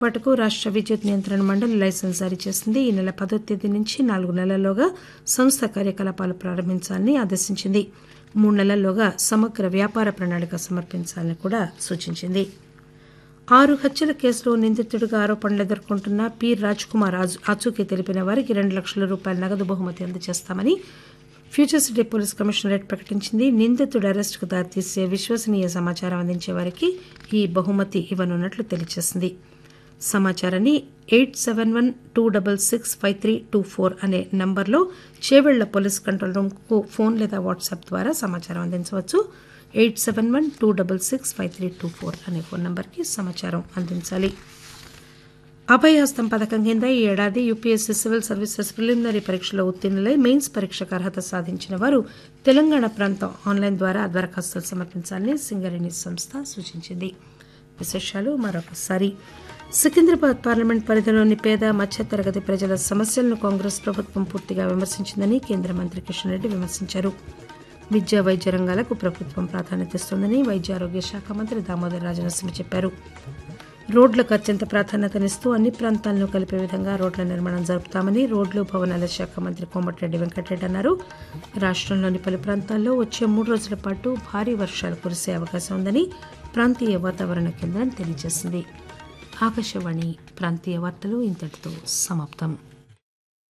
ఏర్పాటుకు రాష్ట విద్యుత్ నియంత్రణ మండలి లైసెన్స్ జారీ చేసింది ఈ నెల పదో తేదీ నుంచి నాలుగు నెలల్లోగా సంస్థ కార్యకలాపాలు ప్రారంభించాలని ఆదేశించింది మూడు నెలల్లోగా సమగ్ర వ్యాపార ప్రణాళిక సమర్పించాలని కూడా సూచించింది ఆరు హత్యల కేసులో నిందితుడిగా ఆరోపణలు ఎదుర్కొంటున్న పి రాజ్ కుమార్ ఆచూకీ తెలిపిన వారికి రెండు లక్షల రూపాయల నగదు బహుమతి అందజేస్తామని ఫ్యూచర్ సిటీ పోలీస్ కమిషనరేట్ ప్రకటించింది నిందితుడి అరెస్టుకు దారితీసే విశ్వసనీయ సమాచారం అందించే వారికి ఈ బహుమతి ఇవ్వనున్నట్లు తెలియజేసింది సమాచారాన్ని eight seven one two double six five three two four అనే నంబర్లో చేవెళ్ల పోలీస్ కంట్రోల్ రూమ్కు ఫోన్ లేదా వాట్సాప్ ద్వారా సమాచారం అందించవచ్చు eight seven one two double six five three two four అనే ఫోన్ నంబర్కి సమాచారం అందించాలి అభయహస్తం పథకం కింద ఈ ఏడాది యూపీఎస్సీ సివిల్ సర్వీసెస్ ప్రిలిమినరీ పరీక్షలో ఉత్తీర్ణులై మెయిన్స్ పరీక్షకు అర్హత సాధించిన వారు తెలంగాణ ప్రాంతం ఆన్లైన్ ద్వారా దరఖాస్తులు సమర్పించాలని సింగరేణి సంస్థ సూచించింది విశేషాలు మరొకసారి సికింద్రాబాద్ పార్లమెంట్ పరిధిలోని పేద మధ్యతరగతి ప్రజల సమస్యలను కాంగ్రెస్ ప్రభుత్వం పూర్తిగా విమర్శించిందని కేంద్ర మంత్రి కిషన్ రెడ్డి విమర్శించారు విద్యా వైద్య రంగాలకు ప్రభుత్వం ప్రాధాన్యతనిస్తోందని వైద్య ఆరోగ్య శాఖ మంత్రి దామోదర్ రాజనరసింహ చెప్పారు రోడ్లకు అత్యంత ప్రాధాన్యతనిస్తూ అన్ని ప్రాంతాలను కలిపే విధంగా రోడ్ల నిర్మాణం జరుపుతామని రోడ్లు భవనాల శాఖ మంత్రి కోమటిరెడ్డి వెంకటరెడ్డి అన్నారు రాష్టంలోని పలు ప్రాంతాల్లో వచ్చే మూడు రోజుల పాటు భారీ వర్షాలు కురిసే అవకాశం ఉందని ప్రాంతీయ వాతావరణ కేంద్రం తెలియజేసింది ఆకాశవాణి ప్రాంతీయ వార్తలు ఇంతటితో సమాప్తం